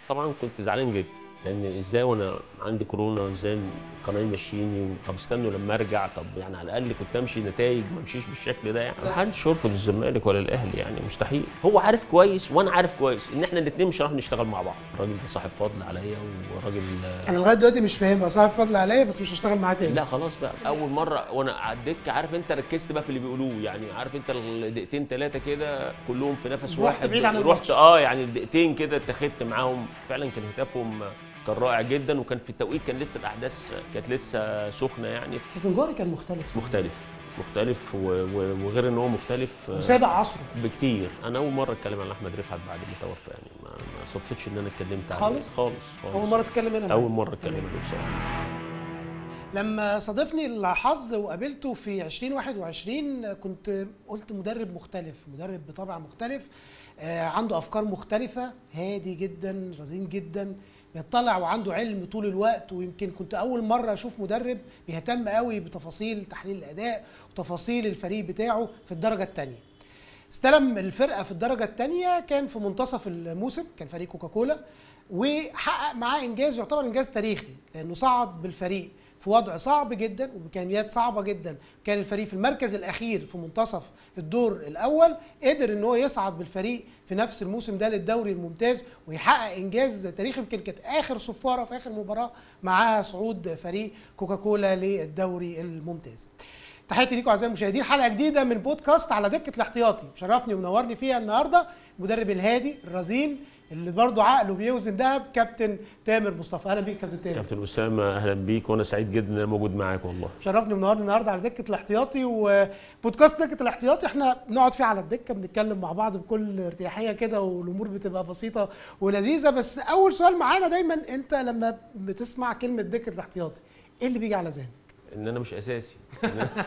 طبعا كنت زعلان جدا لان ازاي وانا عندي كورونا ازاي القناه يمشيني طب استنوا لما ارجع طب يعني على الاقل كنت امشي نتائج ما امشيش بالشكل ده يعني ما حدش يرفض الزمالك ولا الاهلي يعني مستحيل هو عارف كويس وانا عارف كويس ان احنا الاثنين مش هنعرف نشتغل مع بعض الراجل ده صاحب فضل عليا والراجل انا لغايه دلوقتي مش فاهمها صاحب فضل عليا بس مش هشتغل معاه تاني لا خلاص بقى اول مره وانا على الدكه عارف انت ركزت بقى في اللي بيقولوه يعني عارف انت الدقيقتين ثلاثه كده كلهم في نفس رحت واحد بعيد عن رحت الماتش. اه يعني الدقيقتين كده اتخذت معاهم فعلا كان هتافهم كان رائع جدا وكان في التوقيت كان لسه الاحداث كانت لسه سخنه يعني لكن جوهري كان مختلف مختلف مختلف و- و- وغير ان هو مختلف آه، وسابق عصره بكتير انا اول مره اتكلم عن احمد رفعت بعد ما توفى يعني ما ما صدفتش ان انا اتكلمت عليه خالص؟ خالص خالص اول مره تتكلم هنا اول مره اتكلم عنه بصراحه لما صادفني الحظ وقابلته في 2021 كنت قلت مدرب مختلف مدرب بطبع مختلف آه، عنده افكار مختلفه هادي جدا رزين جدا بيطلع وعنده علم طول الوقت ويمكن كنت اول مره اشوف مدرب بيهتم قوي بتفاصيل تحليل الاداء وتفاصيل الفريق بتاعه في الدرجه الثانيه استلم الفرقه في الدرجه الثانيه كان في منتصف الموسم كان فريق كوكاكولا وحقق معاه انجاز يعتبر انجاز تاريخي لانه صعد بالفريق في وضع صعب جدا وبامكانيات صعبه جدا كان الفريق في المركز الاخير في منتصف الدور الاول قدر ان هو يصعد بالفريق في نفس الموسم ده للدوري الممتاز ويحقق انجاز تاريخي يمكن كانت اخر صفاره في اخر مباراه معاها صعود فريق كوكاكولا للدوري الممتاز تحياتي ليكم اعزائي المشاهدين حلقه جديده من بودكاست على دكه الاحتياطي مشرفني ومنورني فيها النهارده المدرب الهادي الرزين اللي برضه عقله بيوزن دهب كابتن تامر مصطفى اهلا بيك كابتن تامر كابتن اسامه اهلا بيك وانا سعيد جدا ان انا موجود معاك والله شرفني ومنورني النهارده على دكه الاحتياطي وبودكاست دكه الاحتياطي احنا بنقعد فيه على الدكه بنتكلم مع بعض بكل ارتياحيه كده والامور بتبقى بسيطه ولذيذه بس اول سؤال معانا دايما انت لما بتسمع كلمه دكه الاحتياطي ايه اللي بيجي على ذهنك؟ ان انا مش اساسي ان أنا-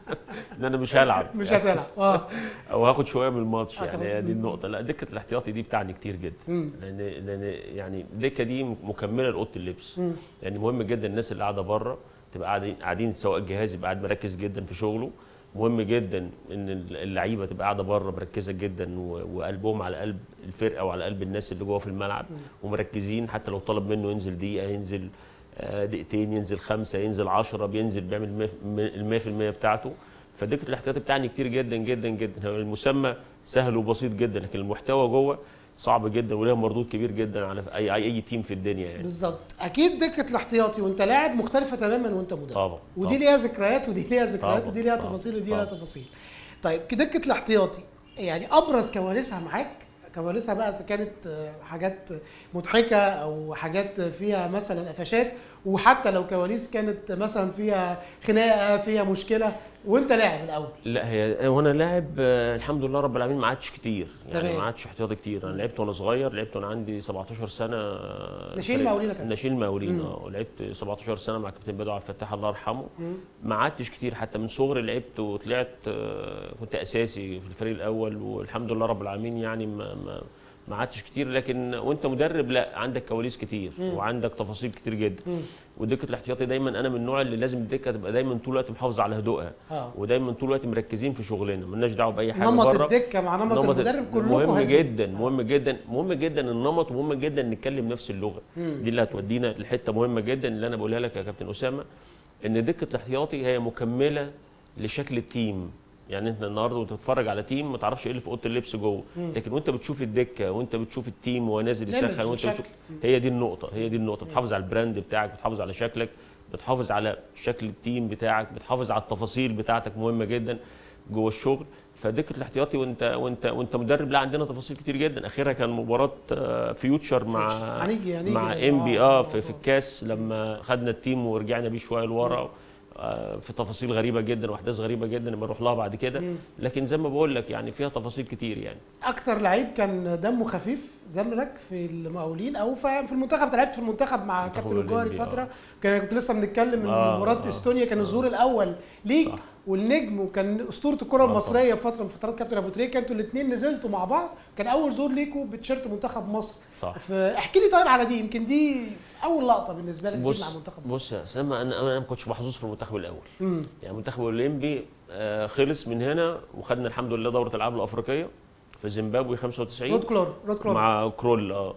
ان انا مش هلعب مش هتلعب اه او هاخد شويه من الماتش هتاخد- يعني هي دي النقطه لا دكه الاحتياطي دي بتعني كتير جدا مم. لان لان يعني الدكه دي مكمله لاوضه اللبس مم. يعني مهم جدا الناس اللي قاعده بره تبقى قاعدين قاعدين سواء الجهاز يبقى قاعد مركز جدا في شغله مهم جدا ان اللعيبه تبقى قاعده بره مركزه جدا و- وقلبهم على قلب الفرقه وعلى قلب الناس اللي جوه في الملعب ومركزين حتى لو طلب منه ينزل دقيقه ينزل آه، دقيقتين ينزل خمسه ينزل 10 بينزل بيعمل ال 100% بتاعته فدكه الاحتياطي بتعني كتير جدا جدا جدا هو المسمى سهل وبسيط جدا لكن المحتوى جوه صعب جدا وليها مردود كبير جدا على اي اي, أي تيم في الدنيا يعني بالظبط اكيد دكه الاحتياطي وانت لاعب مختلفه تماما وانت مدرب طبعا ودي طبعا. ليها ذكريات ودي ليها ذكريات طبعا، ودي ليها طبعا، تفاصيل ودي ليها طبعا. تفاصيل طيب دكه الاحتياطي يعني ابرز كواليسها معاك كواليسها بقى اذا كانت آه، حاجات مضحكه او حاجات فيها مثلا قفشات وحتى لو كواليس كانت مثلا فيها خناقه فيها مشكله وانت لاعب الاول لا هي وانا لاعب آه، الحمد لله رب العالمين ما عادش كتير يعني تمام. ما عادش احتياطي كتير انا لعبت وانا صغير لعبت وانا عندي 17 سنه آه، ناشئين فريق- مقاولين يا كابتن. ناشئين مقاولين مم. اه ولعبت 17 سنه مع كابتن بدو عبد الفتاح الله يرحمه ما عدتش كتير حتى من صغري لعبت وطلعت آه، كنت اساسي في الفريق الاول والحمد لله رب العالمين يعني ما ما ما عدتش كتير لكن وانت مدرب لا عندك كواليس كتير وعندك تفاصيل كتير جدا ودكه الاحتياطي دايما انا من النوع اللي لازم الدكه تبقى دايما طول الوقت محافظه على هدوءها اه ودايما طول الوقت مركزين في شغلنا مالناش دعوه باي حاجه نمط بره الدكه مع نمط, نمط المدرب كلكم مهم هادي. جدا مهم جدا مهم جدا النمط ومهم جدا نتكلم نفس اللغه دي اللي هتودينا لحته مهمه جدا اللي انا بقولها لك يا كابتن اسامه ان دكه الاحتياطي هي مكمله لشكل التيم يعني انت النهارده وانت بتتفرج على تيم ما تعرفش ايه اللي في اوضه اللبس جوه لكن وانت بتشوف الدكه وانت بتشوف التيم وهو نازل Image يسخن وانت وشكل. بتشوف هي دي النقطه هي دي النقطه بتحافظ على البراند بتاعك بتحافظ على شكلك بتحافظ على شكل التيم بتاعك بتحافظ على التفاصيل بتاعتك مهمه جدا جوه الشغل فدكه الاحتياطي وانت وانت وانت مدرب لا عندنا تفاصيل كتير جدا اخرها كان مباراه آه، فيوتشر مع هنيجي- هنيجي مع لل- ام بي آه، اه في, في الكاس لما خدنا التيم ورجعنا بيه شويه لورا آه، في تفاصيل غريبه جدا واحداث غريبه جدا لما نروح لها بعد كده لكن زي ما بقول لك يعني فيها تفاصيل كتير يعني اكتر لعيب كان دمه خفيف زملك في المقاولين او في في المنتخب أنت لعبت في المنتخب مع المنتخب كابتن الجوهري الأولمبي، فتره كان كنت لسه بنتكلم من آه، مباراه آه. استونيا كان الظهور الاول ليك صح. والنجم وكان اسطوره الكره آه، المصريه في فتره من فترات كابتن ابو تريكه انتوا الاثنين نزلتوا مع بعض كان اول ظهور ليكوا بتشيرت منتخب مصر صح فاحكي لي طيب على دي يمكن دي اول لقطه بالنسبه لك أكيد بص مع منتخب مصر بص يا اسامه انا انا ما كنتش محظوظ في المنتخب الاول مم. يعني المنتخب الاولمبي آه، خلص من هنا وخدنا الحمد لله دوره الالعاب الافريقيه في زيمبابوي 95 رود كلور رود كلور مع كرول اه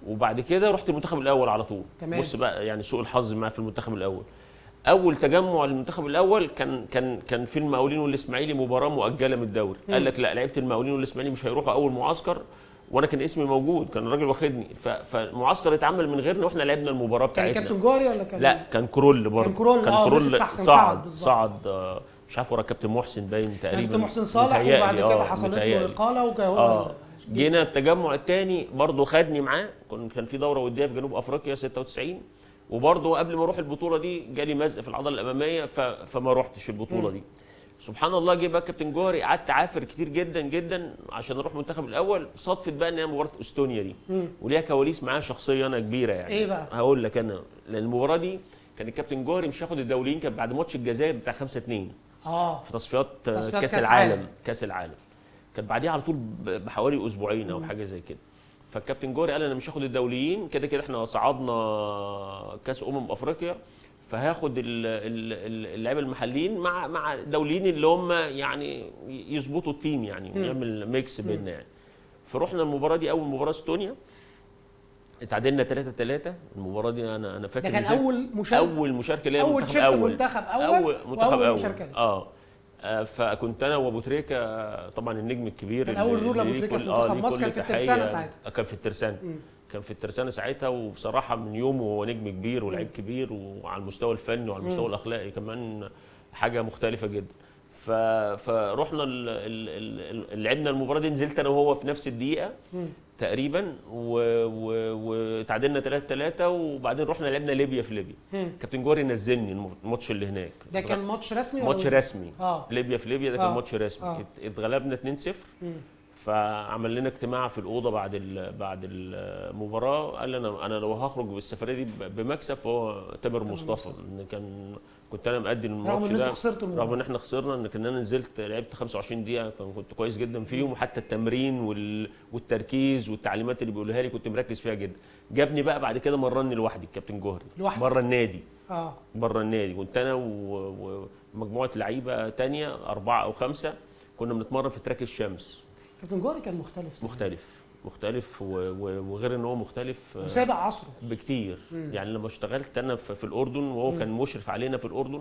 وبعد كده رحت المنتخب الاول على طول تمام. بص بقى يعني سوء الحظ معايا في المنتخب الاول اول تجمع للمنتخب الاول كان كان كان في المقاولين والاسماعيلي مباراه مؤجله من الدوري قال لك لا لعيبه المقاولين والاسماعيلي مش هيروحوا اول معسكر وانا كان اسمي موجود كان الراجل واخدني ف- فالمعسكر اتعمل من غيرنا واحنا لعبنا المباراه كان بتاعتنا كابتن جوهري ولا كان لا كان كرول برضه كان كرول، كان آه، كرول مسك صح، كان صعد صعد بالظبط. صعد آه، مش عارف ورا كابتن محسن باين تقريبا كابتن محسن صالح متهيألي، وبعد كده آه، حصلت له متهيألي. اقاله وهو اه جينا التجمع الثاني برضه خدني معاه كان كان في دوره وديه في جنوب افريقيا 96 وبرضه قبل ما اروح البطوله دي جالي مزق في العضله الاماميه ف... فما رحتش البطوله دي سبحان الله جه بقى كابتن جوهري قعدت عافر كتير جدا جدا عشان اروح المنتخب الاول صدفت بقى ان هي مباراه استونيا دي وليها كواليس معايا شخصيه انا كبيره يعني إيه بقى؟ هقول لك انا لان المباراه دي كان الكابتن جوهري مش هياخد الدوليين كان بعد ماتش الجزائر بتاع 5 2 اه في تصفيات, تصفيات كاس كأس العالم عالم. كاس العالم كان بعديها على طول ب- بحوالي اسبوعين او حاجه زي كده فالكابتن جوري قال انا مش هاخد الدوليين كده كده احنا صعدنا كاس امم افريقيا فهاخد ال- ال- ال- اللعيبه المحليين مع مع الدوليين اللي هم يعني يظبطوا التيم يعني ويعمل ميكس بيننا يعني فرحنا المباراه دي اول مباراه استونيا اتعادلنا 3 3 المباراه دي انا انا فاكر ده كان نزلت اول مشاركه اول مشاركه ليا أول منتخب تيشيرت اول منتخب أول اول منتخب وأول اول مشاركة ليه. اه آه، فكنت انا وابو تريكه طبعا النجم الكبير كان اللي- أول زور اللي لأبو ليه تريكة في كل- منتخب ليه مصر، كل كان في تحية. الترسانة ساعتها. آه، كان في الترسانة كان في الترسانة ساعتها وبصراحة من يومه هو نجم كبير ولاعيب كبير وعلى المستوى الفني وعلى المستوى الأخلاقي كمان حاجة مختلفة جدا ف... فرحنا ال... ال... ال... لعبنا المباراة دي نزلت أنا وهو في نفس الدقيقة تقريبا و... و... وتعادلنا 3 3 وبعدين رحنا لعبنا ليبيا في ليبيا كابتن جوري نزلني الم- الماتش اللي هناك ده كان ماتش رسمي ولا ماتش رسمي اه ليبيا في ليبيا ده كان آه. ماتش رسمي آه. ات- اتغلبنا 2-0 فعمل لنا اجتماع في الاوضه بعد ال- بعد المباراه قال لي انا انا لو هخرج بالسفريه دي ب- بمكسب فهو تامر مصطفى ان كان كنت انا مأدي رغم الماتش ان ده انتوا خسرتوا رغم ان المباراه احنا خسرنا ان كان انا نزلت لعبت 25 دقيقه كان كنت كويس جدا فيهم وحتى التمرين وال... والتركيز والتعليمات اللي بيقولها لي كنت مركز فيها جدا جابني بقى بعد كده مرني لوحدي الكابتن جوهري لوحدك؟ بره النادي اه بره النادي كنت انا و- ومجموعه لعيبه تانية اربعه او خمسه كنا بنتمرن في تراك الشمس كابتن جوهري كان مختلف مختلف مختلف و- و- وغير ان هو مختلف آه، وسابق عصره بكتير يعني لما اشتغلت انا في في الاردن وهو كان مشرف علينا في الاردن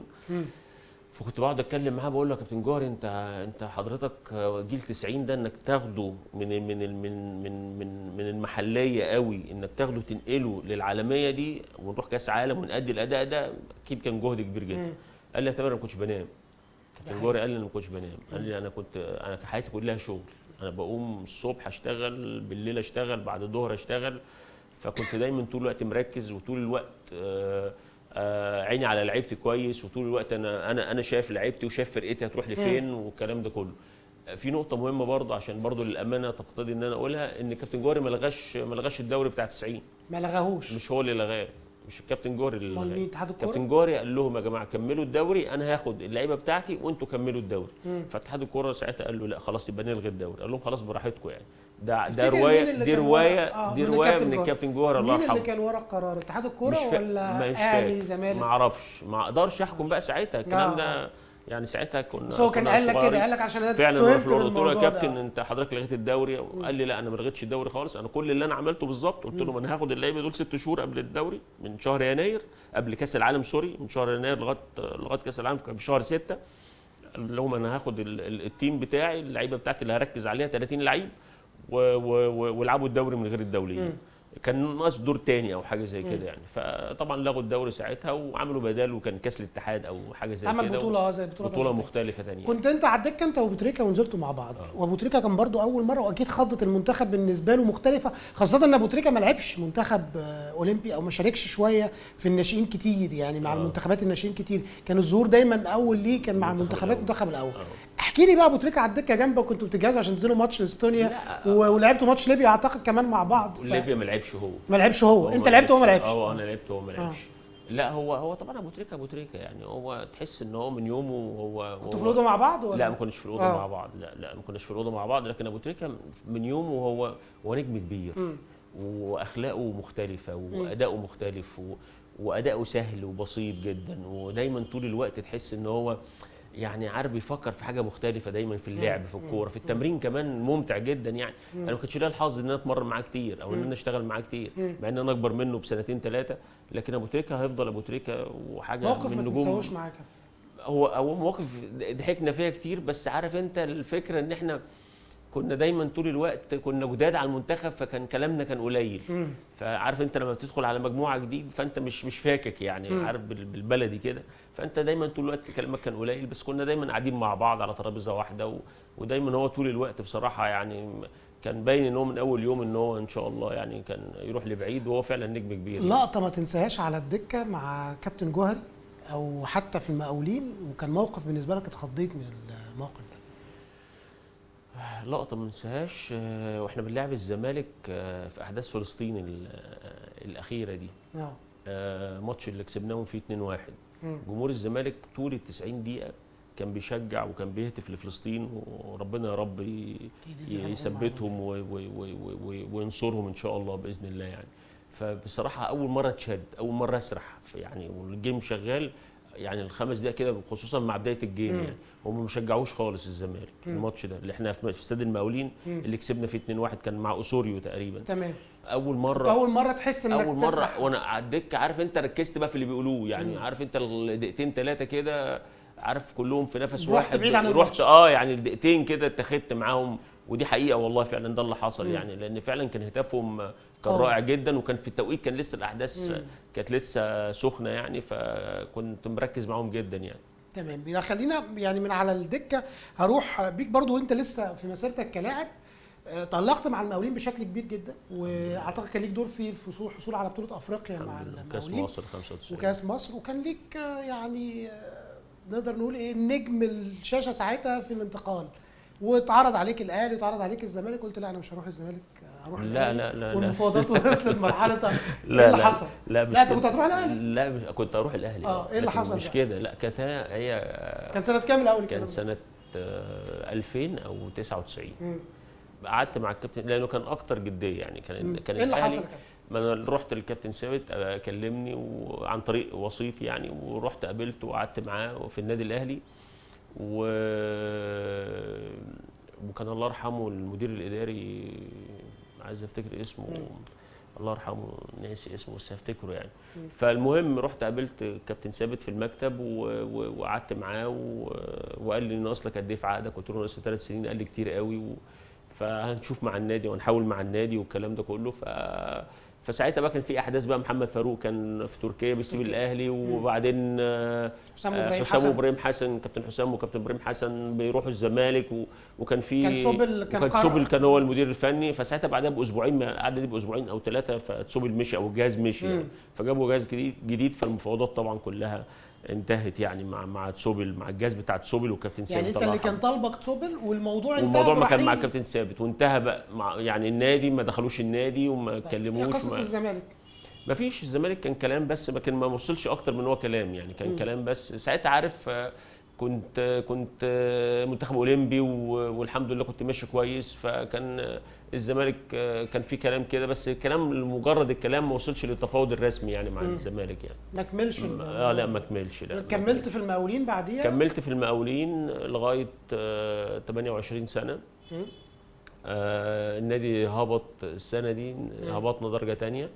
فكنت بقعد اتكلم معاه بقول له يا كابتن جوهري انت انت حضرتك جيل 90 ده انك تاخده من ال- من ال- من من من من المحليه قوي انك تاخده تنقله للعالميه دي ونروح كاس عالم ونأدي الاداء ده اكيد كان جهد كبير جدا قال لي يا تامر انا ما كنتش بنام كابتن جوهري قال لي انا ما كنتش بنام قال لي انا كنت انا كان حياتي كلها شغل انا بقوم الصبح اشتغل بالليل اشتغل بعد الظهر اشتغل فكنت دايما طول الوقت مركز وطول الوقت آه، آه، عيني على لعيبتي كويس وطول الوقت انا انا انا شايف لعيبتي وشايف فرقتي هتروح لفين والكلام ده كله في نقطة مهمة برضه عشان برضه للأمانة تقتضي إن أنا أقولها إن كابتن جوهري ما لغاش ما لغاش الدوري بتاع 90 ما لغاهوش مش هو اللي لغاه مش الكابتن جوهري اللي امال لغاه مين اتحاد الكوره كابتن جوري قال لهم يا جماعه كملوا الدوري انا هاخد اللعيبه بتاعتي وانتوا كملوا الدوري فاتحاد الكوره ساعتها قال له لا خلاص يبقى نلغي الدوري قال لهم خلاص براحتكم يعني ده ده تفتكر مين روايه اللي دي كان روايه ورا- آه، دي من روايه الكابتن من جوهري. الكابتن جوهري الله مين اللي يرحمه كان ورا القرار اتحاد الكوره مش فا... ولا مش اهلي فاكر زمالك ما اعرفش ما اقدرش احكم بقى ساعتها الكلام آه. ده يعني ساعتها كنا بس هو كان كنا قال لك صغيرين. كده قال لك عشان انا فعلا انا تهمت في الأردن قلت له يا بالموضوع كابتن ده. انت حضرتك لغيت الدوري قال لي لا انا ما لغيتش الدوري خالص انا كل اللي انا عملته بالظبط قلت لهم انا هاخد اللعيبه دول ست شهور قبل الدوري من شهر يناير قبل كاس العالم سوري من شهر يناير لغايه لغايه كاس العالم كان في شهر 6 قال لهم انا هاخد ال- ال- التيم بتاعي اللعيبه بتاعتي اللي هركز عليها 30 لعيب و- و- و- والعبوا الدوري من غير الدوليين كان ناقص دور تاني او حاجه زي كده يعني فطبعا لغوا الدوري ساعتها وعملوا بدال وكان كاس الاتحاد او حاجه زي عمل كده بطوله اه زي بطوله بطوله أفريقيا. مختلفه تانية كنت انت على الدكه انت وابو تريكه ونزلتوا مع بعض وابو تريكه كان برضو اول مره واكيد خضت المنتخب بالنسبه له مختلفه خاصه ان ابو تريكه ما لعبش منتخب آه، اولمبي او ما شاركش شويه في الناشئين كتير يعني مع المنتخبات الناشئين كتير كان الظهور دايما اول ليه كان مع المنتخب المنتخبات الأول. المنتخب الاول احكي لي بقى ابو تريكه على الدكه جنبك كنتوا بتجهزوا عشان تنزلوا ماتش استونيا لا. و- ولعبتوا ماتش ليبيا اعتقد كمان مع بعض ف- ليبيا ما لعبش هو ما لعبش هو انت لعبت وهو ما لعبش اه انا لعبت وهو ما لعبش لا هو هو طبعا ابو تريكه ابو تريكه يعني هو تحس ان هو من يومه هو كنتوا في هو- الاوضه مع بعض ولا لا ما كناش في الاوضه آه. مع بعض لا لا ما كناش في الاوضه مع بعض لكن ابو تريكه من يومه هو هو نجم كبير واخلاقه مختلفه واداؤه مختلف و... واداؤه سهل وبسيط جدا ودايما طول الوقت تحس ان هو يعني عارف بيفكر في حاجه مختلفه دايما في اللعب في الكوره في التمرين كمان ممتع جدا يعني انا ما كانش ليا الحظ ان انا اتمرن معاه كتير او ان انا اشتغل معاه كتير مع ان انا اكبر منه بسنتين ثلاثه لكن ابو تريكه هيفضل ابو تريكه وحاجه موقف من ما نجوم تنساهوش معاك يا كابتن. هو هو مواقف ضحكنا فيها كتير بس عارف انت الفكره ان احنا كنا دايما طول الوقت كنا جداد على المنتخب فكان كلامنا كان قليل مم. فعارف انت لما بتدخل على مجموعه جديد فانت مش مش فاكك يعني مم. عارف بال- بالبلدي كده فانت دايما طول الوقت كلامك كان قليل بس كنا دايما قاعدين مع بعض على ترابيزه واحده و... ودايما هو طول الوقت بصراحه يعني كان باين ان هو من اول يوم ان هو ان شاء الله يعني كان يروح لبعيد وهو فعلا نجم كبير لقطه ما تنساهاش على الدكه مع كابتن جوهري او حتى في المقاولين وكان موقف بالنسبه لك اتخضيت من الموقف ده لقطه ما انساهاش آه، واحنا بنلعب الزمالك آه، في احداث فلسطين ال- آه، الاخيره دي اه آه، ماتش اللي كسبناهم فيه 2-1 مم. جمهور الزمالك طول ال 90 دقيقه كان بيشجع وكان بيهتف لفلسطين وربنا يا رب ي- أكيد يزيدهم يثبتهم و- و- و- و- و- وينصرهم ان شاء الله باذن الله يعني فبصراحه اول مره اتشد اول مره اسرح في- يعني والجيم شغال يعني الخمس دقائق كده خصوصا مع بدايه الجيم مم. يعني هم ما شجعوش خالص الزمالك مم. الماتش ده اللي احنا في في استاد المقاولين مم. اللي كسبنا فيه 2-1 كان مع اسوريو تقريبا تمام اول مره اول مره تحس انك اول مره تسرح. وانا على الدكه عارف انت ركزت بقى في اللي بيقولوه يعني مم. عارف انت الدقيقتين ثلاثه كده عارف كلهم في نفس رحت واحد بعيد عن رحت الماتش. اه يعني الدقيقتين كده اتخذت معاهم ودي حقيقه والله فعلا ده اللي حصل مم. يعني لان فعلا كان هتافهم كان قوي. رائع جدا وكان في التوقيت كان لسه الاحداث مم. كانت لسه سخنه يعني فكنت مركز معاهم جدا يعني تمام يبقى خلينا يعني من على الدكه هروح بيك برضو وانت لسه في مسيرتك كلاعب آه، تألقت مع المقاولين بشكل كبير جدا واعتقد كان ليك دور في الفصول حصول على بطوله افريقيا مع الحمد لله. كاس المقاولين مصر 95 وكاس مصر وكان ليك آه، يعني آه، نقدر نقول ايه نجم الشاشه ساعتها في الانتقال واتعرض عليك الاهلي واتعرض عليك الزمالك قلت لا انا مش هروح الزمالك آه، هروح لا الأهلي. لا لا لا والمفاوضات وصلت مرحله لا ايه اللي لا حصل؟ لا مش لا انت كده. كنت هتروح الاهلي لا مش كنت اروح الاهلي آه، إيه اللي لكن حصل مش بقى؟ كده لا كانت هي هي كان سنه كام الاول الكلام كان ده؟ سنه آه، 2000 او 99 مم. قعدت مع الكابتن لانه كان اكتر جديه يعني كان مم. كان ايه اللي حصل الأهلي- يا كابتن؟ ما انا رحت للكابتن ثابت آه، كلمني وعن طريق وسيط يعني ورحت قابلته وقعدت معاه في النادي الاهلي و وكان الله يرحمه المدير الاداري عايز افتكر اسمه مم. الله يرحمه ناسي اسمه بس هفتكره يعني مم. فالمهم رحت قابلت كابتن ثابت في المكتب و- و- وقعدت معاه و- وقال لي ناقص قد ايه في عقدك قلت له ناقص ثلاث سنين قال لي كتير قوي و... فهنشوف مع النادي وهنحاول مع النادي والكلام ده كله ف فساعتها بقى كان في احداث بقى محمد فاروق كان في تركيا بيسيب تركيا. الاهلي وبعدين آه، حسام آه، ابراهيم حسام حسن وابراهيم حسن كابتن حسام وكابتن ابراهيم حسن بيروحوا الزمالك و... وكان في كان سوبل كان وكان قرر. سوبل كان هو المدير الفني فساعتها بعدها باسبوعين ما قعد دي باسبوعين او ثلاثه فسوبل مشي او الجهاز مشي يعني مم. فجابوا جهاز جديد جديد فالمفاوضات طبعا كلها انتهت يعني مع مع تسوبل مع الجهاز بتاع تسوبل وكابتن ثابت يعني انت الله اللي كان يرحمه. طالبك تسوبل والموضوع انتهى والموضوع ما كان مع برحيل. الكابتن ثابت وانتهى بقى مع يعني النادي ما دخلوش النادي وما طيب، ايه اتكلموش قصه ما- الزمالك؟ ما فيش الزمالك كان كلام بس ما كان ما وصلش اكتر من هو كلام يعني كان مم. كلام بس ساعتها عارف آه، كنت آه، كنت آه، منتخب اولمبي و- والحمد لله كنت ماشي كويس فكان آه، الزمالك آه، كان في كلام كده بس الكلام لمجرد الكلام ما وصلش للتفاوض الرسمي يعني مع مم. الزمالك يعني ما كملش ال- اه لا ما كملش لا ما كملت في المقاولين بعديها كملت في المقاولين لغايه آه، 28 سنه مم. آه، النادي هبط السنه دي هبطنا درجه تانية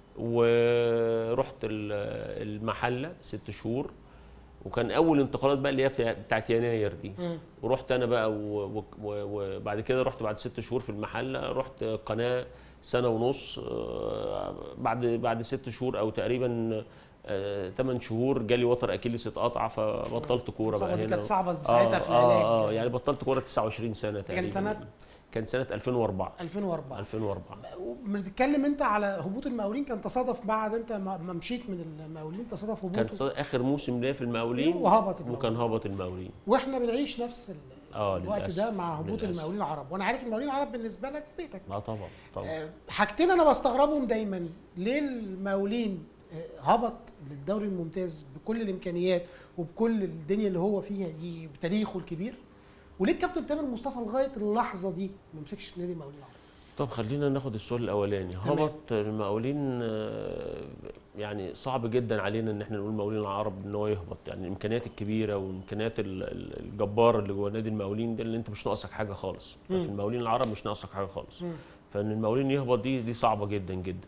ورحت ال- المحله ست شهور وكان اول انتقالات بقى اللي هي في- بتاعت يناير دي مم. ورحت انا بقى و- و- و- وبعد كده رحت بعد ست شهور في المحله رحت قناه سنه ونص آه، بعد بعد ست شهور او تقريبا ثمان شهور جالي وتر اكيليس اتقطع فبطلت كوره الإصابة بقى دي هنا كانت صعبه ساعتها في اه العلاج اه يعني بطلت كوره 29 سنه تقريبا سنة؟ كان سنه 2004 2004 2004 بنتكلم انت على هبوط المقاولين كان تصادف بعد انت ما ما مشيت من المقاولين تصادف كان هبوطه ص- اخر موسم ليا في المقاولين وهبط المقاولين. وكان هبط المقاولين واحنا بنعيش نفس ال- اه الوقت للأسف. ده مع هبوط للأسف. المقاولين العرب وانا عارف المقاولين العرب بالنسبه لك بيتك اه طبعا طبعا آه، حاجتين انا بستغربهم دايما ليه المقاولين آه، هبط للدوري الممتاز بكل الامكانيات وبكل الدنيا اللي هو فيها دي بتاريخه الكبير وليه الكابتن تامر مصطفى لغايه اللحظه دي ما مسكش نادي المقاولين العرب طب خلينا ناخد السؤال الاولاني تمام. هبط المقاولين آه، يعني صعب جدا علينا ان احنا نقول المقاولين العرب ان هو يهبط يعني الامكانيات الكبيره والامكانيات ال- ال- الجباره اللي جوه نادي المقاولين ده اللي انت مش ناقصك حاجه خالص مم. في المقاولين العرب مش ناقصك حاجه خالص مم. فان المقاولين يهبط دي دي صعبه جدا جدا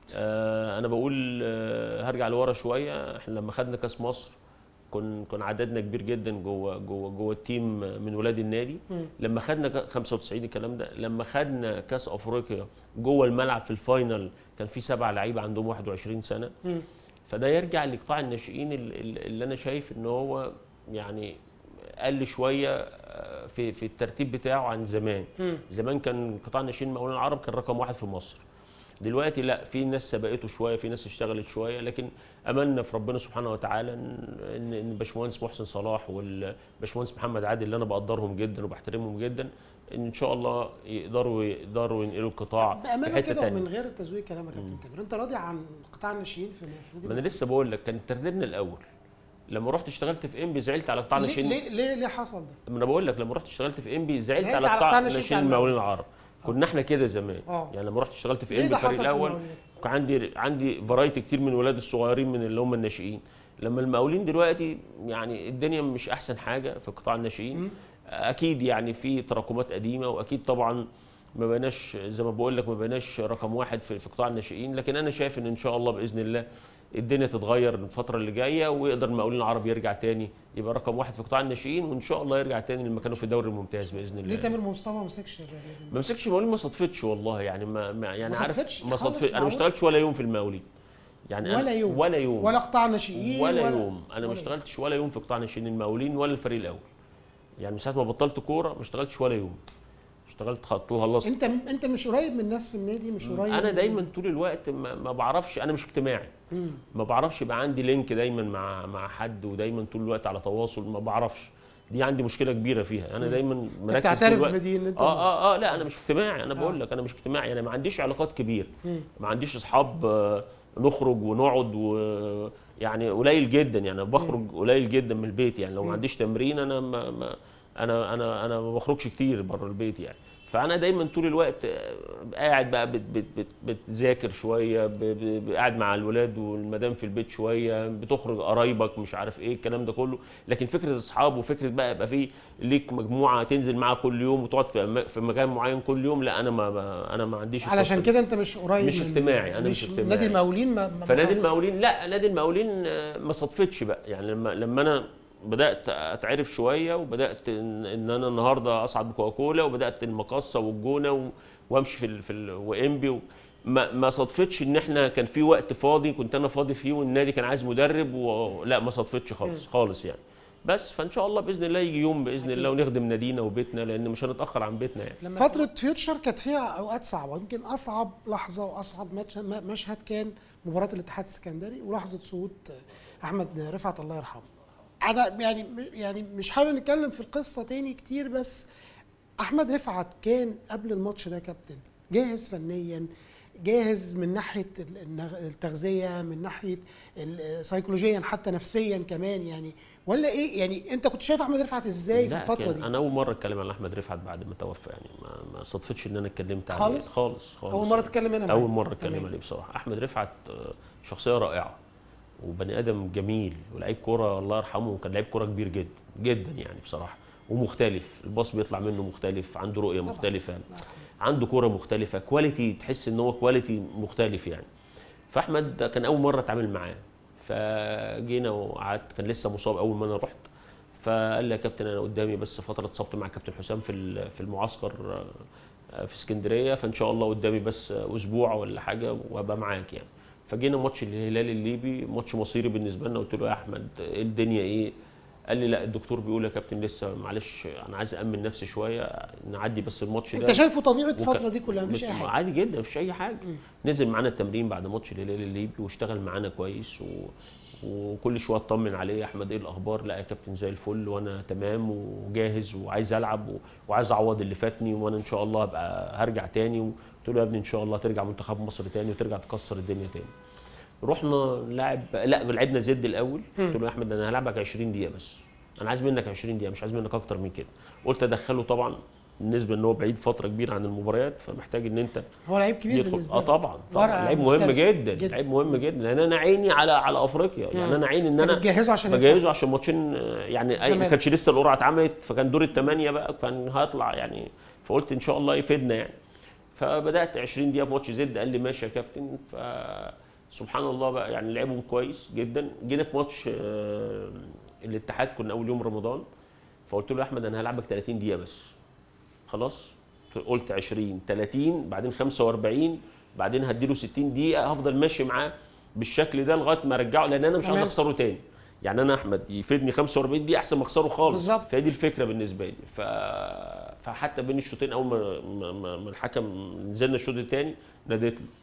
آه انا بقول آه هرجع لورا شويه احنا لما خدنا كاس مصر كن كن عددنا كبير جدا جوه جوه جوه التيم من ولاد النادي مم. لما خدنا كا- 95 الكلام ده لما خدنا كاس افريقيا جوه الملعب في الفاينل كان في سبع لعيبه عندهم 21 سنه مم. فده يرجع لقطاع الناشئين ال- ال- اللي انا شايف ان هو يعني قل شويه آه، في في الترتيب بتاعه عن زمان مم. زمان كان قطاع الناشئين المقاولين العرب كان رقم واحد في مصر دلوقتي لا في ناس سبقته شويه في ناس اشتغلت شويه لكن املنا في ربنا سبحانه وتعالى ان ان إن الباشمهندس محسن صلاح والباشمهندس محمد عادل اللي انا بقدرهم جدا وبحترمهم جدا ان ان شاء الله يقدروا يقدروا ينقلوا القطاع في بامانه حته كده ومن ثانيه غير تزويق كلامك يا كابتن تامر انت راضي عن قطاع الناشئين في في نادي ما انا لسه بقول لك كان ترتيبنا الاول لما رحت اشتغلت في انبي زعلت على قطاع ليه, الناشئين ليه ليه ليه حصل ده؟ ما انا بقول لك لما رحت اشتغلت في انبي زعلت زعلت على على قطاع قطاع الناشئين الناشئين بتاع المقاولين العرب كنا احنا كده زمان اه يعني لما رحت اشتغلت في ليه انبي ده حصل الفريق في الاول المقاولين؟ كان عندي عندي فرايتي كتير من الولاد الصغيرين من اللي هم الناشئين لما المقاولين دلوقتي يعني الدنيا مش احسن حاجه في قطاع الناشئين مم. اكيد يعني في تراكمات قديمه واكيد طبعا ما بقيناش زي ما بقول لك ما بقيناش رقم واحد في في قطاع الناشئين لكن انا شايف ان ان شاء الله باذن الله الدنيا تتغير الفتره اللي جايه ويقدر المقاولين العرب يرجع تاني يبقى رقم واحد في قطاع الناشئين وان شاء الله يرجع تاني لمكانه في الدوري الممتاز باذن الله ليه تامر مصطفى ما مسكش الرياضة دي؟ ما مسكش المقاولين ما صدفتش والله يعني ما, ما يعني ما عارف صدفتش ما خالص صدفتش انا ما معقول؟ اشتغلتش ولا يوم في المقاولين يعني أنا- ولا يوم. ولا يوم ولا قطاع ناشئين ولا, يوم انا ولا ما اشتغلتش ولا يوم في قطاع ناشئين المقاولين ولا الفريق الاول يعني من ساعه ما بطلت كوره ما اشتغلتش ولا يوم اشتغلت خط خلصت انت انت مش قريب من الناس في النادي مش قريب انا من- دايما طول الوقت ما, ما بعرفش انا مش اجتماعي مم. ما بعرفش يبقى عندي لينك دايما مع مع حد ودايما طول الوقت على تواصل ما بعرفش دي عندي مشكله كبيره فيها انا دايما مركز طول بتعترف الوقت بدي ان انت اه اه اه لا انا مش اجتماعي انا آه. بقول لك انا مش اجتماعي انا ما عنديش علاقات كبيره مم. ما عنديش اصحاب آه، نخرج ونقعد و يعني قليل جدا يعني بخرج قليل جدا من البيت يعني لو مم. ما عنديش تمرين انا ما ما انا انا انا ما بخرجش كتير بره البيت يعني فانا دايما طول الوقت آه، قاعد بقى بت بت بت بتذاكر شويه ب- ب- ب- قاعد مع الولاد والمدام في البيت شويه بتخرج قرايبك مش عارف ايه الكلام ده كله لكن فكره اصحاب وفكره بقى يبقى في ليك مجموعه تنزل معاها كل يوم وتقعد في أما- في مكان معين كل يوم لا انا ما ما- انا ما عنديش علشان القصة دي. كده انت مش قريب مش من- اجتماعي، أنا مش اجتماعي. نادي المقاولين ما ما- فنادي المقاولين لا نادي المقاولين آه، ما صدفتش بقى يعني لما لما انا بدات اتعرف شويه وبدات ان, إن انا النهارده اصعد بكوكولا وبدات المقصه والجونه و- وامشي في ال في ال وامبي و ما ما صدفتش ان احنا كان في وقت فاضي كنت انا فاضي فيه والنادي كان عايز مدرب ولا ما صدفتش خالص خالص يعني بس فان شاء الله باذن الله يجي يوم باذن أكيد. الله ونخدم نادينا وبيتنا لان مش هنتاخر عن بيتنا يعني فترة فيوتشر كانت فيها اوقات صعبة يمكن اصعب لحظة واصعب ماتش- م- مشهد كان مباراة الاتحاد السكندري ولحظة صعود احمد رفعت الله يرحمه. انا يعني يعني مش حابب نتكلم في القصة تاني كتير بس احمد رفعت كان قبل الماتش ده كابتن جاهز فنيا جاهز من ناحيه ال- النغ- التغذيه من ناحيه ال- سيكولوجيا حتى نفسيا كمان يعني ولا ايه يعني انت كنت شايف احمد رفعت ازاي في لا، الفتره كان دي انا اول مره اتكلم عن احمد رفعت بعد ما توفى يعني ما, ما صدفتش ان انا اتكلمت عليه خالص؟ خالص خالص اول مره تتكلم هنا اول معاك. مره اتكلم تمام. عليه بصراحه احمد رفعت آه، شخصيه رائعه وبني ادم جميل ولعيب كوره الله يرحمه وكان لعيب كوره كبير جدا جدا يعني بصراحه ومختلف الباص بيطلع منه مختلف عنده رؤيه طبعاً. مختلفه عنده كوره مختلفه كواليتي تحس ان هو كواليتي مختلف يعني فاحمد كان اول مره اتعامل معاه فجينا وقعدت كان لسه مصاب اول ما انا رحت فقال لي يا كابتن انا قدامي بس فتره اتصبت مع كابتن حسام في ال- في المعسكر آه، في اسكندريه فان شاء الله قدامي بس اسبوع ولا حاجه وابقى معاك يعني فجينا ماتش الهلال الليبي ماتش مصيري بالنسبه لنا قلت له يا احمد ايه الدنيا ايه قال لي لا الدكتور بيقول يا كابتن لسه معلش انا عايز امن نفسي شويه نعدي بس الماتش ده انت شايفه طبيعه وك- الفتره دي كلها مفيش اي بت- حاجه عادي جدا مفيش اي حاجه مم. نزل معانا التمرين بعد ماتش الهلال الليبي واشتغل معانا كويس و... وكل شويه اطمن عليه يا احمد ايه الاخبار لا يا كابتن زي الفل وانا تمام وجاهز وعايز العب و... وعايز اعوض اللي فاتني وانا ان شاء الله هبقى هرجع تاني قلت له يا ابني ان شاء الله ترجع منتخب مصر تاني وترجع تكسر الدنيا تاني رحنا لعب لا لعبنا زد الاول قلت له يا احمد انا هلعبك 20 دقيقه بس انا عايز منك 20 دقيقه مش عايز منك اكتر من كده قلت ادخله طبعا بالنسبه ان هو بعيد فتره كبيره عن المباريات فمحتاج ان انت هو لعيب كبير يدخل بالنسبه اه لك. طبعا طبعا ورقة لعيب مهم مختلفة جدا, جدا. لعيب مهم جدا لان انا عيني على على افريقيا يعني انا عيني ان انت انا بتجهزه عشان بجهزه عشان ماتشين آه، يعني أي ما الزمالك. كانش لسه القرعه اتعملت فكان دور الثمانيه بقى كان هيطلع يعني فقلت ان شاء الله يفيدنا يعني فبدات 20 دقيقه في ماتش زد قال لي ماشي يا كابتن ف سبحان الله بقى يعني لعبهم كويس جدا جينا في ماتش آه، الاتحاد كنا اول يوم رمضان فقلت له يا احمد انا هلعبك 30 دقيقه بس خلاص قلت 20 30 بعدين 45 بعدين هديله 60 دقيقه هفضل ماشي معاه بالشكل ده لغايه ما ارجعه لان انا مش عايز تمام. اخسره تاني يعني انا احمد يفيدني 45 دقيقه احسن ما اخسره خالص بالظبط. فهي دي الفكره بالنسبه لي ف... فحتى بين الشوطين اول ما ما- ما ما الحكم نزلنا الشوط الثاني ناديت له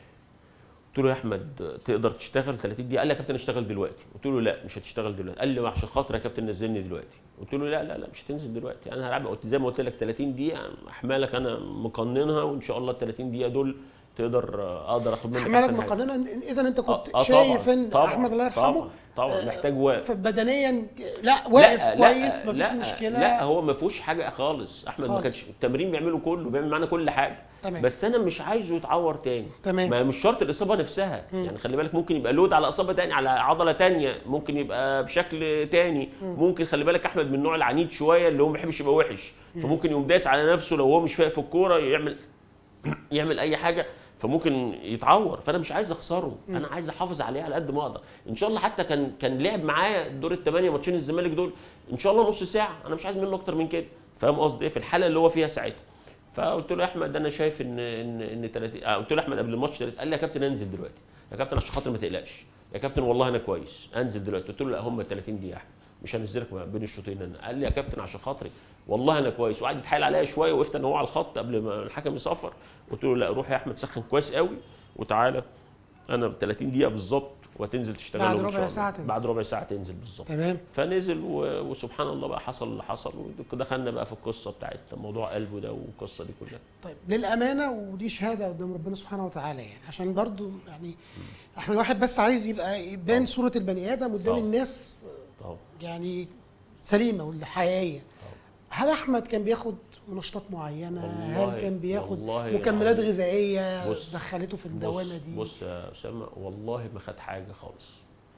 قلت له يا احمد تقدر تشتغل 30 دقيقه قال لي يا كابتن اشتغل دلوقتي قلت له لا مش هتشتغل دلوقتي قال لي عشان خاطر يا كابتن نزلني دلوقتي قلت له لا لا لا مش هتنزل دلوقتي انا هلعب قلت زي ما قلت لك 30 دقيقه احمالك انا مقننها وان شاء الله ال 30 دقيقه دول تقدر آه، اقدر اخد منك احمالك أحسن حاجة. مقننه اذا انت كنت آه، آه، شايف طبعاً، ان طبعاً، احمد الله يرحمه طبعا طبعا محتاج وقت فبدنيا لا واقف لا كويس لا مفيش لا مشكله لا هو ما فيهوش حاجه خالص احمد ما خالص. كانش التمرين بيعمله كله بيعمل معانا كل حاجه تمام. بس انا مش عايزه يتعور تاني تمام. ما مش شرط الاصابه نفسها يعني خلي بالك ممكن يبقى لود على اصابه تاني على عضله تانية ممكن يبقى بشكل تاني ممكن خلي بالك احمد من النوع العنيد شويه اللي هو ما بيحبش يبقى وحش فممكن يقوم داس على نفسه لو هو مش فايق في الكوره يعمل يعمل اي حاجه فممكن يتعور فانا مش عايز اخسره انا عايز احافظ عليه على قد ما اقدر ان شاء الله حتى كان كان لعب معايا دور الثمانيه ماتشين الزمالك دول ان شاء الله نص ساعه انا مش عايز منه اكتر من كده فاهم قصدي ايه في الحاله اللي هو فيها ساعتها فقلت له يا احمد انا شايف ان ان ان 30 آه قلت له يا احمد قبل الماتش تلاتين- قال لي يا كابتن انزل دلوقتي يا كابتن عشان خاطر ما تقلقش يا كابتن والله انا كويس انزل دلوقتي قلت له لا هم 30 دقيقه يا احمد مش هنزلك ما بين الشوطين انا قال لي يا كابتن عشان خاطري والله انا كويس وقعد يتحايل عليا شويه وقفت انا هو على الخط قبل ما الحكم يصفر قلت له لا روح يا احمد سخن كويس قوي وتعالى انا ب 30 دقيقه بالظبط وهتنزل تشتغل بعد إن ربع شاء الله. ساعة تنزل. بعد ربع ساعه تنزل بالظبط تمام فنزل و... وسبحان الله بقى حصل اللي حصل ودخلنا بقى في القصه بتاعت موضوع قلبه ده والقصه دي كلها طيب للامانه ودي شهاده قدام ربنا سبحانه وتعالى يعني عشان برضو يعني احنا الواحد بس عايز يبقى يبان صوره البني ادم قدام طبعا. الناس طبعا يعني سليمه والحقيقيه هل احمد كان بياخد منشطات معينه والله- هل كان بياخد والله مكملات يعني غذائيه بص- دخلته في بص الدوامه دي بص يا اسامه والله ما خد حاجه خالص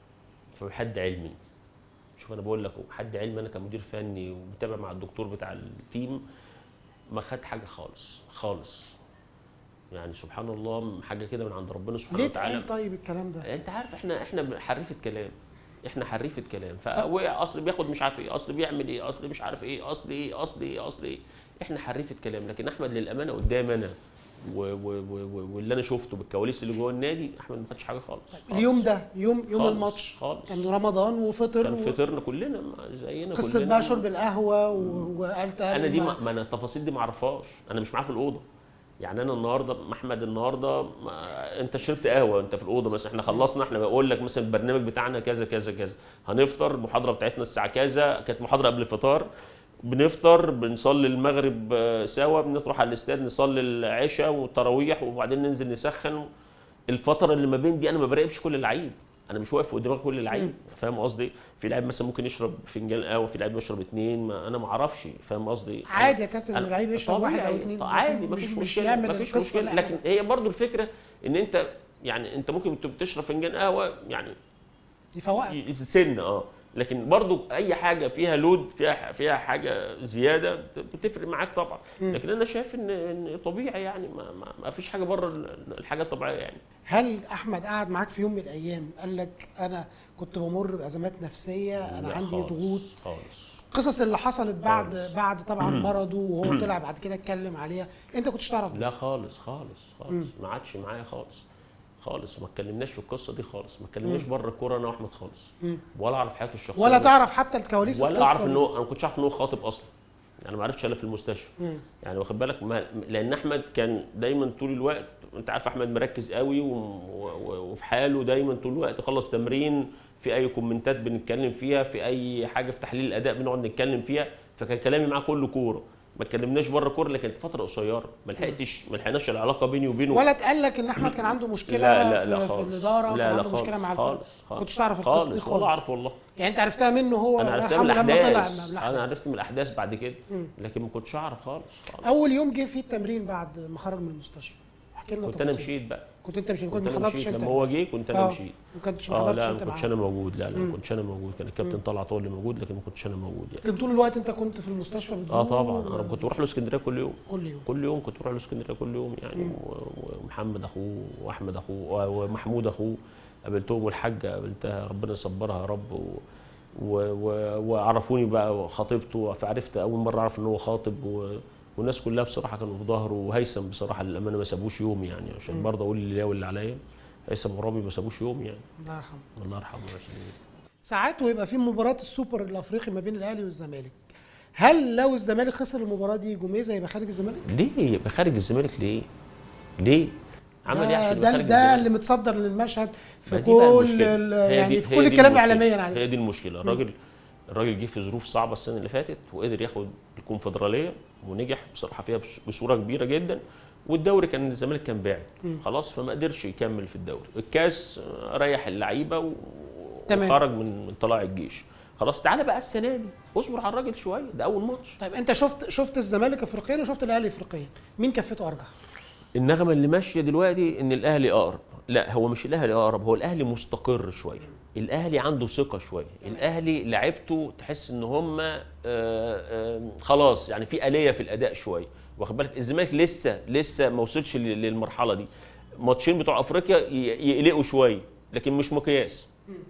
فحد علمي شوف انا بقول لك أهو، حد علمي انا كمدير فني ومتابع مع الدكتور بتاع التيم ما خد حاجه خالص خالص يعني سبحان الله حاجه كده من عند ربنا سبحانه ليه وتعالى اتقال طيب الكلام ده انت عارف احنا احنا حريفه كلام احنا حريفه كلام فوقع اصل بياخد مش عارف ايه اصل بيعمل ايه اصل مش عارف ايه اصل ايه اصل ايه اصل ايه احنا حريفه كلام لكن احمد للامانه قدام انا و و و و واللي انا شفته بالكواليس اللي جوه النادي احمد ما خدش حاجه خالص خالص. اليوم ده يوم يوم خالص، الماتش خالص. كان رمضان وفطر كان و- فطرنا كلنا ما- زينا قصه كلنا بقى شرب القهوه و- وقال انا دي ما, ما انا التفاصيل دي ما اعرفهاش انا مش معاه في الاوضه يعني انا النهارده احمد النهارده ما انت شربت قهوه انت في الاوضه مثلا احنا خلصنا احنا بقول لك مثلا البرنامج بتاعنا كذا كذا كذا هنفطر المحاضره بتاعتنا الساعه كذا كانت محاضره قبل الفطار بنفطر بنصلي المغرب آه، سوا بنروح على الاستاد نصلي العشاء والتراويح وبعدين ننزل نسخن الفتره اللي ما بين دي انا ما براقبش كل اللعيب انا مش واقف قدام كل لعيب فاهم قصدي في لعيب مثلا ممكن يشرب فنجان قهوه في لعيب يشرب اتنين ما انا ما اعرفش فاهم قصدي عادي يا كابتن ان أنا- اللعيب يشرب واحد او طبيعي، اثنين طيب عادي ما فيش مشكله يعمل ما فيش القصة مشكله اللي لكن احنا- هي برضو الفكره ان انت يعني انت ممكن تبقى تشرب فنجان قهوه يعني يفوقك سن اه لكن برضو اي حاجه فيها لود فيها فيها حاجه زياده بتفرق معاك طبعا لكن انا شايف ان ان طبيعي يعني ما, ما, ما فيش حاجه بره الحاجه الطبيعيه يعني هل احمد قعد معاك في يوم من الايام قال لك انا كنت بمر بازمات نفسيه انا لا عندي خالص، ضغوط خالص القصص اللي حصلت بعد خالص. بعد طبعا مرضه وهو طلع بعد كده اتكلم عليها انت كنتش تعرف ده لا خالص خالص خالص ما عادش معايا خالص خالص ما اتكلمناش في القصه دي خالص ما اتكلمناش بره الكوره انا واحمد خالص ولا اعرف حياته الشخصيه ولا تعرف حتى الكواليس ولا القصة اعرف دي. ان هو انا ما كنتش عارف ان هو خاطب اصلا يعني ما عرفتش الا في المستشفى يعني واخد بالك ما لان احمد كان دايما طول الوقت انت عارف احمد مركز قوي و- و- وفي حاله دايما طول الوقت يخلص تمرين في اي كومنتات بنتكلم فيها في اي حاجه في تحليل الاداء بنقعد نتكلم فيها فكان كلامي معاه كله كوره ما اتكلمناش بره كوره لكن كانت فتره قصيره ما لحقتش ما لحقناش العلاقه بيني وبينه ولا اتقال لك ان احمد كان عنده مشكله لا لا في, لا في خالص الاداره لا وكان لا عنده خالص مشكله مع خالص الفريق خالص كنتش تعرف القصه دي خالص خالص ولا اعرف والله يعني انت عرفتها منه هو انا الله عرفتها من يرحمه لما طلع الاحداث من انا الأحداث. عرفت من الاحداث بعد كده لكن ما كنتش اعرف خالص, خالص. اول يوم جه فيه التمرين بعد ما خرج من المستشفى احكي لنا كنت انا تفاصيل. مشيت بقى كنت انت مشيت كنت كنت ما انا حضرتش مشيت انت لما هو جه كنت انا آه. مشيت ما كنتش ما اه حضرتش لا انت ما كنتش معاه انا موجود لا لا ما كنتش انا موجود كان الكابتن طلعت هو اللي موجود لكن ما كنتش انا موجود يعني لكن طول الوقت انت كنت في المستشفى بتزور اه طبعا انا كنت بروح له اسكندريه كل يوم كل يوم كل يوم كنت بروح له اسكندريه كل يوم يعني و- ومحمد اخوه واحمد اخوه و- ومحمود اخوه قابلتهم والحاجه قابلتها ربنا يصبرها يا رب و و و وعرفوني بقى خطيبته فعرفت اول مره اعرف ان هو خاطب و والناس كلها بصراحه كانوا في ظهره وهيثم بصراحه للامانه ما سابوش يوم يعني عشان برضه اقول اللي ليا واللي عليا هيثم ورامي ما سابوش يوم يعني الله يرحمه الله يرحمه عشان ساعات ويبقى في مباراه السوبر الافريقي ما بين الاهلي والزمالك هل لو الزمالك خسر المباراه دي جوميزا يبقى خارج الزمالك؟ ليه يبقى خارج الزمالك ليه؟ ليه؟ عمل ايه ده, عشان يبقى ده, خارج ده الزمالك؟ اللي متصدر للمشهد ما في دي بقى كل المشكلة. ال- هي يعني دي- في هي كل دي الكلام المشكلة. اعلاميا عليه هي دي المشكله الراجل الراجل جه في ظروف صعبه السنه اللي فاتت وقدر ياخد الكونفدراليه ونجح بصراحه فيها بس- بصوره كبيره جدا والدوري كان الزمالك كان باعد خلاص فما قدرش يكمل في الدوري الكاس آه، ريح اللعيبه و- تمام. وخرج من من طلاع الجيش خلاص تعالى بقى السنه دي اصبر على الراجل شويه ده اول ماتش طيب انت شفت شفت الزمالك افريقيا وشفت الاهلي افريقيا مين كفته ارجح؟ النغمه اللي ماشيه دلوقتي ان الاهلي اقرب لا هو مش الاهلي اقرب هو الاهلي مستقر شويه الاهلي عنده ثقه شويه الاهلي لعيبته تحس ان هم آه، آه، خلاص يعني في اليه في الاداء شويه واخد بالك الزمالك لسه لسه ما وصلش لل- للمرحله دي ماتشين بتوع افريقيا ي- يقلقوا شويه لكن مش مقياس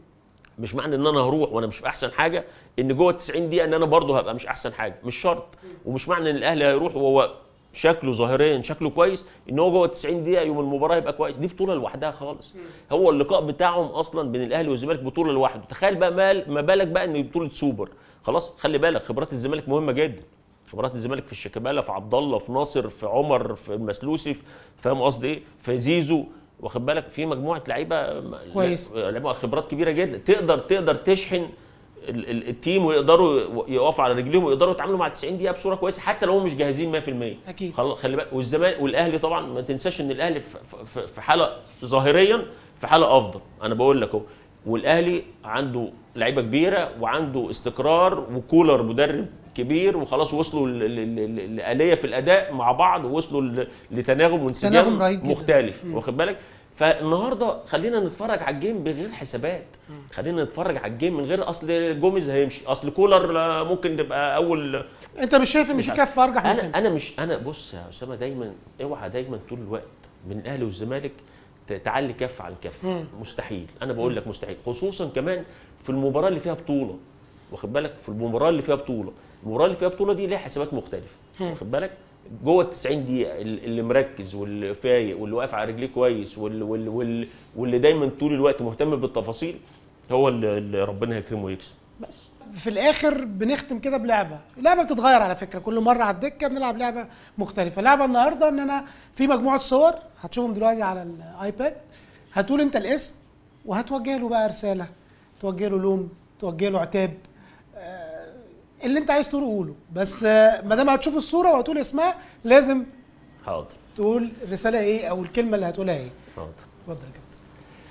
مش معنى ان انا هروح وانا مش في احسن حاجه ان جوه ال 90 دقيقه ان انا برضه هبقى مش احسن حاجه مش شرط ومش معنى ان الاهلي هيروح وهو شكله ظاهريا شكله كويس ان هو جوه ال 90 دقيقه يوم المباراه يبقى كويس دي بطوله لوحدها خالص هو اللقاء بتاعهم اصلا بين الاهلي والزمالك بطوله لوحده تخيل بقى مال ما بالك بقى ان بطوله سوبر خلاص خلي بالك خبرات الزمالك مهمه جدا خبرات الزمالك في الشيكابالا في عبد الله في ناصر في عمر في المسلوسي في- فاهم قصدي ايه في زيزو واخد بالك في مجموعه لعيبه كويس. لعيبه خبرات كبيره جدا تقدر تقدر تشحن ال- ال- التيم ويقدروا يقفوا على رجليهم ويقدروا يتعاملوا مع 90 دقيقه بصوره كويسه حتى لو هم مش جاهزين 100% أكيد. خل- خلي بالك والزمالك والاهلي طبعا ما تنساش ان الاهلي في- في في حاله ظاهريا في حاله افضل انا بقول لك اهو والاهلي عنده لعيبه كبيره وعنده استقرار وكولر مدرب كبير وخلاص وصلوا ل- ل- ل- لآلية في الأداء مع بعض ووصلوا ل- لتناغم وانسجام تناغم رهيب جدا. مختلف واخد بالك فالنهارده خلينا نتفرج على الجيم بغير حسابات خلينا نتفرج على الجيم من غير اصل جوميز هيمشي اصل كولر آه، ممكن نبقى اول انت مش شايف ان في كف ارجح من انا كام؟ انا مش انا بص يا اسامه دايما اوعى دايما طول الوقت من الاهلي والزمالك ت- تعلي كف عن كف مستحيل انا بقول لك مستحيل خصوصا كمان في المباراه اللي فيها بطوله واخد بالك في المباراه اللي فيها بطوله المباراه اللي فيها بطوله دي ليها حسابات مختلفه واخد بالك جوه ال 90 دقيقه ال- اللي مركز واللي فايق واللي واقف على رجليه كويس واللي, واللي, واللي, واللي دايما طول الوقت مهتم بالتفاصيل هو اللي, اللي ربنا يكرمه ويكسب بس في الاخر بنختم كده بلعبه لعبه بتتغير على فكره كل مره على الدكه بنلعب لعبه مختلفه لعبه النهارده ان انا في مجموعه صور هتشوفهم دلوقتي على الايباد هتقول انت الاسم وهتوجه له بقى رساله توجه له لوم توجه له عتاب آه، اللي انت عايز تقوله قوله بس آه، ما دام هتشوف الصوره وهتقول اسمها لازم حاضر تقول الرساله ايه او الكلمه اللي هتقولها ايه حاضر اتفضل يا كابتن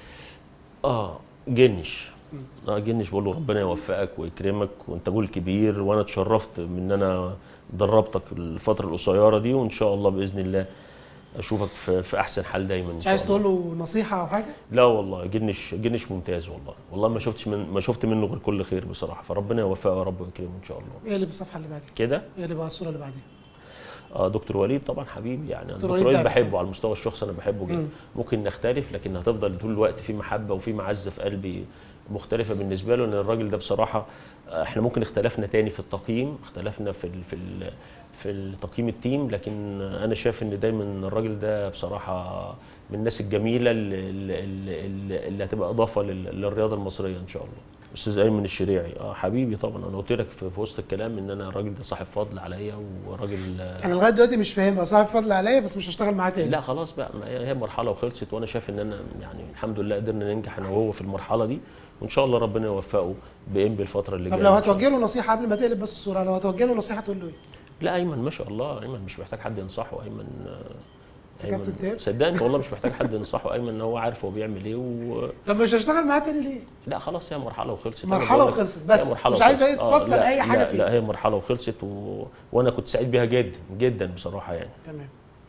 اه جنش اه جنش بقول له ربنا يوفقك ويكرمك وانت جول كبير وانا اتشرفت من ان انا دربتك الفتره القصيره دي وان شاء الله باذن الله اشوفك في, في احسن حال دايما ان مش شاء عايز الله تقول له نصيحه او حاجه لا والله جنش جنش ممتاز والله والله ما شفتش من ما شفت منه غير كل خير بصراحه فربنا يوفقه يا رب ويكرمه ان شاء الله ايه اللي بالصفحه اللي بعديها كده ايه اللي بقى الصوره اللي بعديها اه دكتور وليد طبعا حبيبي يعني انا دكتور دكتور وليد وليد ده بحبه على المستوى الشخصي انا بحبه جدا مم. ممكن نختلف لكن هتفضل طول الوقت في محبه وفي معزه في قلبي مختلفه بالنسبه له ان الراجل ده بصراحه آه، احنا ممكن اختلفنا تاني في التقييم اختلفنا في ال في ال في التقييم التيم لكن انا شايف ان دايما الراجل ده بصراحه من الناس الجميله اللي, اللي, اللي, اللي هتبقى اضافه لل- للرياضه المصريه ان شاء الله استاذ ايمن الشريعي اه حبيبي طبعا انا قلت لك في, في وسط الكلام ان انا الراجل ده صاحب فضل عليا وراجل آه، انا لغايه دلوقتي مش فاهمها صاحب فضل عليا بس مش هشتغل معاه تاني لا خلاص بقى ما هي هي مرحله وخلصت وانا شايف ان انا يعني الحمد لله قدرنا ننجح انا وهو في المرحله دي وان شاء الله ربنا يوفقه بانبي الفتره اللي طب جايه لو إن شاء الله. هتوجه له نصيحه قبل ما تقلب بس الصوره لو هتوجه له نصيحه تقول له ايه؟ لا ايمن ما شاء الله ايمن مش محتاج حد ينصحه ايمن آه، كابتن ايمن تامر؟ صدقني والله مش محتاج حد ينصحه ايمن ان هو عارف هو بيعمل ايه و... طب مش هشتغل معاه تاني ليه؟ لا خلاص هي مرحله وخلصت أنا مرحلة بقول لك- وخلصت، بس هي مرحلة مش عايز وخلصت. آه، تفصل لا، أي حاجة لا, فيها. لا هي مرحله وخلصت و... وانا كنت سعيد بيها جدا جدا بصراحه يعني تمام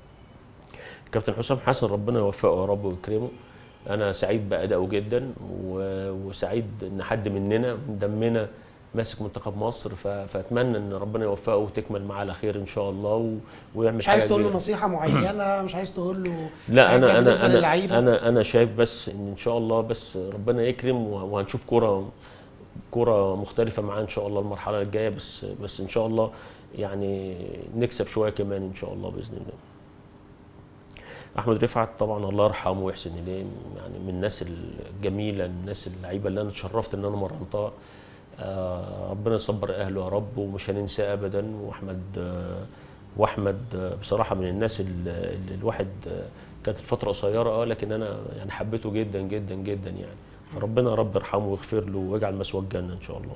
كابتن حسام حسن ربنا يوفقه يا رب ويكرمه انا سعيد بادائه جدا و... وسعيد ان حد مننا من دمنا ماسك منتخب مصر ف... فاتمنى ان ربنا يوفقه وتكمل معاه على خير ان شاء الله و... ويعمل مش عايز حاجة تقول له كبيرة. نصيحة معينة مش عايز تقول له لا حاجة انا بالنسبة انا انا للعيبة؟ انا انا شايف بس ان ان شاء الله بس ربنا يكرم وهنشوف كرة كرة مختلفة معاه ان شاء الله المرحلة الجاية بس بس ان شاء الله يعني نكسب شوية كمان ان شاء الله باذن الله. احمد رفعت طبعا الله يرحمه ويحسن اليه يعني من الناس الجميله الناس اللعيبه اللي انا اتشرفت ان انا مرنتها آه، ربنا يصبر اهله يا رب ومش هننساه ابدا واحمد آه، واحمد آه، بصراحه من الناس اللي اللي الواحد آه، كانت الفتره قصيره اه لكن انا يعني حبيته جدا جدا جدا يعني فربنا يا رب يرحمه ويغفر له ويجعل مسواه الجنه ان شاء الله.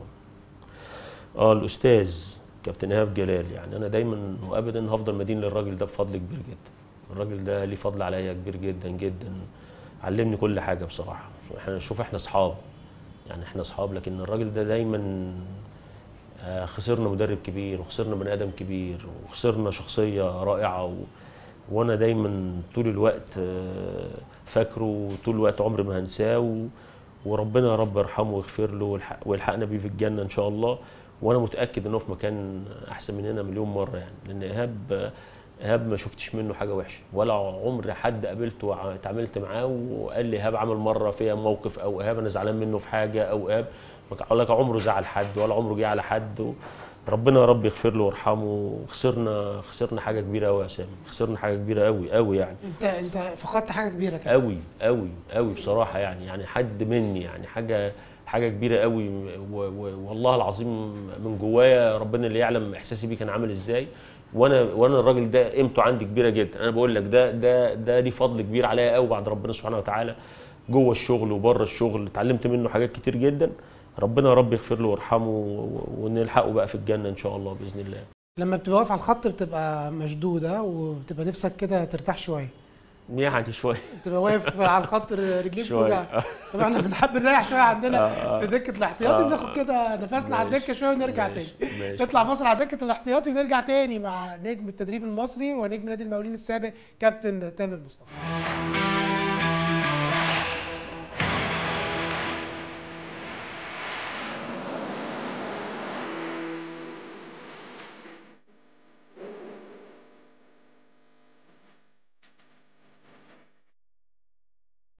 اه الاستاذ كابتن ايهاب جلال يعني انا دايما وابدا هفضل مدين للراجل ده بفضل كبير جدا الراجل ده ليه فضل عليا كبير جدا جدا علمني كل حاجه بصراحه احنا شوف احنا اصحاب يعني احنا اصحاب لكن الراجل ده دايما آه، خسرنا مدرب كبير وخسرنا بني ادم كبير وخسرنا شخصيه رائعه و... وانا دايما طول الوقت آه، فاكره وطول الوقت عمري ما هنساه و... وربنا يا رب يرحمه ويغفر له ويلحق- ويلحقنا بيه في الجنه ان شاء الله وانا متاكد انه في مكان احسن مننا مليون مره يعني لان ايهاب ايهاب ما شفتش منه حاجه وحشه ولا عمر حد قابلته وع- اتعاملت معاه وقال لي ايهاب عمل مره فيها موقف او ايهاب انا زعلان منه في حاجه او ايهاب ما كان- ولا كان عمره زعل حد ولا عمره جه على حد و... ربنا يا رب يغفر له ويرحمه خسرنا خسرنا حاجه كبيره قوي يا سامي خسرنا حاجه كبيره قوي قوي يعني انت انت فقدت حاجة كبيرة كده قوي قوي قوي بصراحه يعني يعني حد مني يعني حاجه حاجه كبيره قوي و- و- والله العظيم من جوايا ربنا اللي يعلم احساسي بيه كان عامل ازاي وانا وانا الراجل ده قيمته عندي كبيره جدا انا بقول لك ده ده ده ليه فضل كبير عليا قوي بعد ربنا سبحانه وتعالى جوه الشغل وبره الشغل اتعلمت منه حاجات كتير جدا ربنا يا رب يغفر له ويرحمه و- ونلحقه بقى في الجنه ان شاء الله باذن الله لما بتبقى واقف على الخط بتبقى مشدودة وبتبقى نفسك كده ترتاح شوية يعني شويه بتبقى واقف على الخط رجليك شويه توجع طب احنا بنحب نريح شويه عندنا آه، آه. في دكه الاحتياطي آه، بناخد كده نفسنا على ماشي، الدكه شويه ونرجع ماشي، تاني ماشي. نطلع فاصل على دكه الاحتياطي ونرجع تاني مع نجم التدريب المصري ونجم نادي المقاولين السابق كابتن تامر مصطفى